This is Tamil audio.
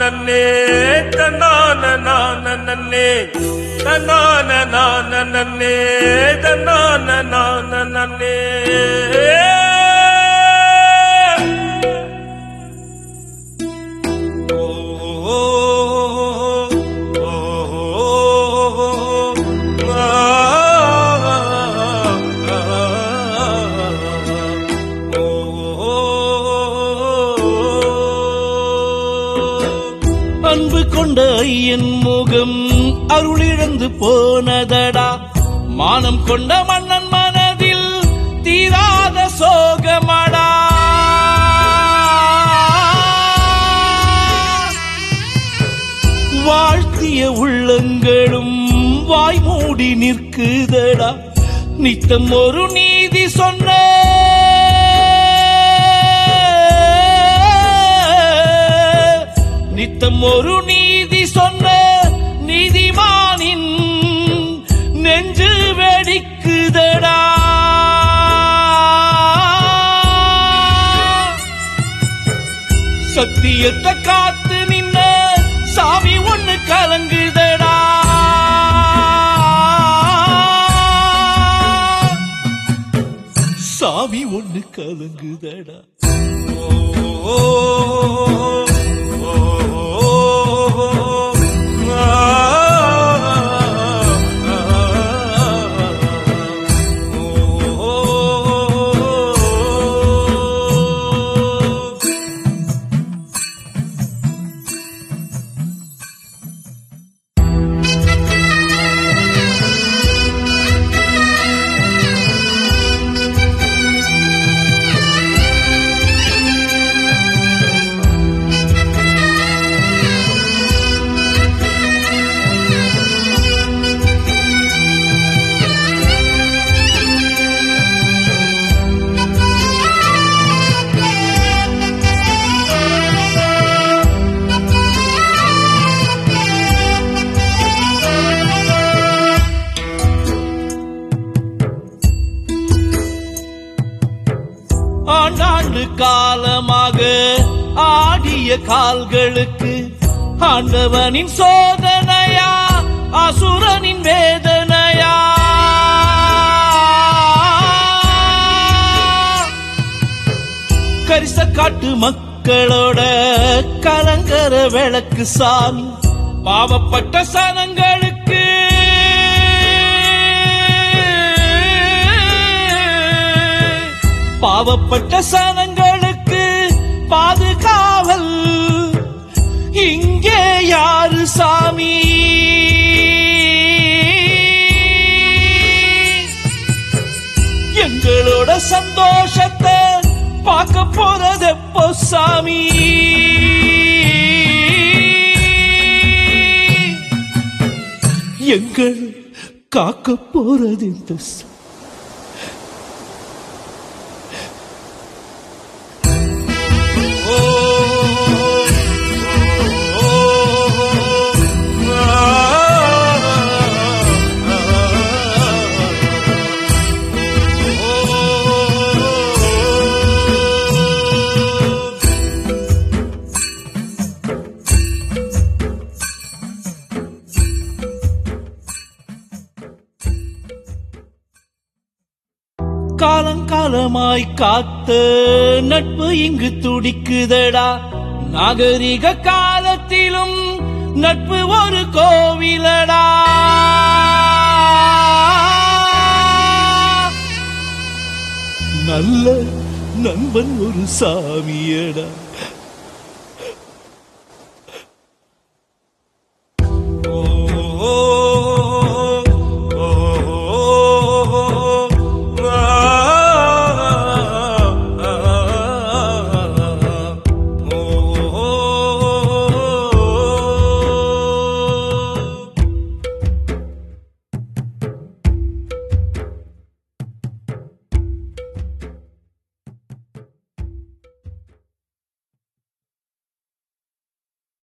நன்னே தன்னான நான நன்னே தன்னான நான நன்னே தன்னான நான நன்னே ஓ ஓ ஓ அன்பு கொண்ட ஐயன் முகம் அருளிழந்து போனதடா மானம் கொண்ட மன்னன் மனதில் தீராத சோகமடா வாழ்த்திய உள்ளங்களும் வாய் மூடி நிற்குதடா நித்தம் ஒரு நீதி சொன்ன நித்தம் ஒரு நீதி சொன்ன நீதிமானின் நெஞ்சு வெடிக்குதடா சத்தியத்தை காத்து நின்ன சாமி ஒண்ணு கலங்குதடா சாமி ஒண்ணு கலங்குதடா ஆண்டாண்டு காலமாக ஆடிய கால்களுக்கு ஆண்டவனின் சோதனையா அசுரனின் வேதனையா கரிச காட்டு மக்களோட கலங்கர விளக்கு சாமி பாவப்பட்ட சனங்களுக்கு பாவப்பட்ட சனங்களுக்கு பாதுகாவல் இங்கே யாரு சாமி எங்களோட சந்தோஷத்தை பார்க்க போறது எப்போ சாமி எங்கள் காக்க போறது இந்த ச- காலங்காலமாய் காத்த நட்பு இங்கு துடிக்குதடா நாகரிக காலத்திலும் நட்பு ஒரு கோவிலடா நல்ல நண்பன் ஒரு சாமியடா